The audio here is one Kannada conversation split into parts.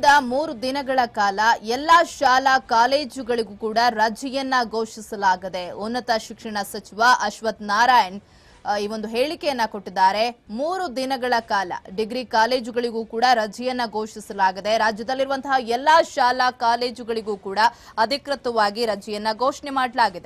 ಇಂದಿನಿಂದ ಮೂರು ದಿನಗಳ ಕಾಲ ಎಲ್ಲಾ ಶಾಲಾ ಕಾಲೇಜುಗಳಿಗೂ ಕೂಡ ರಜೆಯನ್ನ ಘೋಷಿಸಲಾಗಿದೆ ಉನ್ನತ ಶಿಕ್ಷಣ ಸಚಿವ ಅಶ್ವಥ್ ನಾರಾಯಣ್ ಆ, ಈ ಒಂದು ಹೇಳಿಕೆಯನ್ನ ಕೊಟ್ಟಿದ್ದಾರೆ ಮೂರು ದಿನಗಳ ಕಾಲ ಡಿಗ್ರಿ ಕಾಲೇಜುಗಳಿಗೂ ಕೂಡ ರಜೆಯನ್ನ ಘೋಷಿಸಲಾಗಿದೆ ರಾಜ್ಯದಲ್ಲಿರುವಂತಹ ಎಲ್ಲಾ ಶಾಲಾ ಕಾಲೇಜುಗಳಿಗೂ ಕೂಡ ಅಧಿಕೃತವಾಗಿ ರಜೆಯನ್ನ ಘೋಷಣೆ ಮಾಡಲಾಗಿದೆ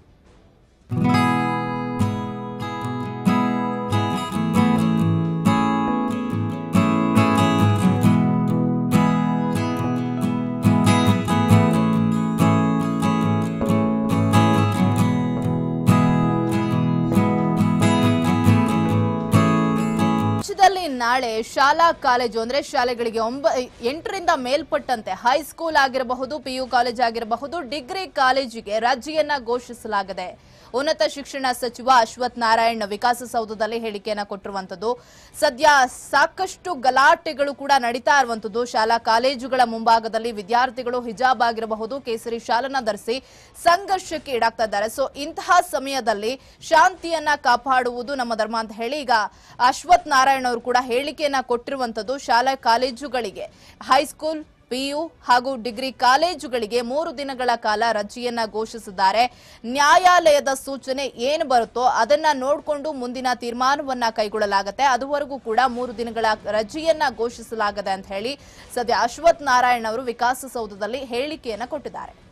ರಾಜ್ಯದಲ್ಲಿ ನಾಳೆ ಶಾಲಾ ಕಾಲೇಜು ಅಂದ್ರೆ ಶಾಲೆಗಳಿಗೆ ಒಂಬ ಎಂಟರಿಂದ ಮೇಲ್ಪಟ್ಟಂತೆ ಹೈಸ್ಕೂಲ್ ಆಗಿರಬಹುದು ಪಿಯು ಕಾಲೇಜ್ ಆಗಿರಬಹುದು ಡಿಗ್ರಿ ಕಾಲೇಜಿಗೆ ರಜೆಯನ್ನ ಘೋಷಿಸಲಾಗಿದೆ ಉನ್ನತ ಶಿಕ್ಷಣ ಸಚಿವ ಅಶ್ವಥ್ ನಾರಾಯಣ್ ವಿಕಾಸಸೌಧದಲ್ಲಿ ಹೇಳಿಕೆಯನ್ನ ಕೊಟ್ಟಿರುವಂತದ್ದು ಸದ್ಯ ಸಾಕಷ್ಟು ಗಲಾಟೆಗಳು ಕೂಡ ನಡೀತಾ ಇರುವಂತದ್ದು ಶಾಲಾ ಕಾಲೇಜುಗಳ ಮುಂಭಾಗದಲ್ಲಿ ವಿದ್ಯಾರ್ಥಿಗಳು ಹಿಜಾಬ್ ಆಗಿರಬಹುದು ಕೇಸರಿ ಶಾಲನ್ನ ಧರಿಸಿ ಸಂಘರ್ಷಕ್ಕೆ ಈಡಾಗ್ತಾ ಇದ್ದಾರೆ ಸೊ ಇಂತಹ ಸಮಯದಲ್ಲಿ ಶಾಂತಿಯನ್ನ ಕಾಪಾಡುವುದು ನಮ್ಮ ಧರ್ಮ ಅಂತ ಹೇಳಿ ಈಗ ಅಶ್ವಥ್ ನಾರಾಯಣ್ ಅವರು ಕೂಡ ಹೇಳಿಕೆಯನ್ನ ಕೊಟ್ಟಿರುವಂತದ್ದು ಶಾಲಾ ಕಾಲೇಜುಗಳಿಗೆ ಹೈಸ್ಕೂಲ್ ಪಿಯು ಹಾಗೂ ಡಿಗ್ರಿ ಕಾಲೇಜುಗಳಿಗೆ ಮೂರು ದಿನಗಳ ಕಾಲ ರಜೆಯನ್ನ ಘೋಷಿಸಿದ್ದಾರೆ ನ್ಯಾಯಾಲಯದ ಸೂಚನೆ ಏನು ಬರುತ್ತೋ ಅದನ್ನ ನೋಡಿಕೊಂಡು ಮುಂದಿನ ತೀರ್ಮಾನವನ್ನ ಕೈಗೊಳ್ಳಲಾಗುತ್ತೆ ಅದುವರೆಗೂ ಕೂಡ ಮೂರು ದಿನಗಳ ರಜೆಯನ್ನ ಘೋಷಿಸಲಾಗಿದೆ ಅಂತ ಹೇಳಿ ಸದ್ಯ ಅಶ್ವಥ್ ನಾರಾಯಣ್ ಅವರು ವಿಕಾಸಸೌಧದಲ್ಲಿ ಹೇಳಿಕೆಯನ್ನ ಕೊಟ್ಟಿದ್ದಾರೆ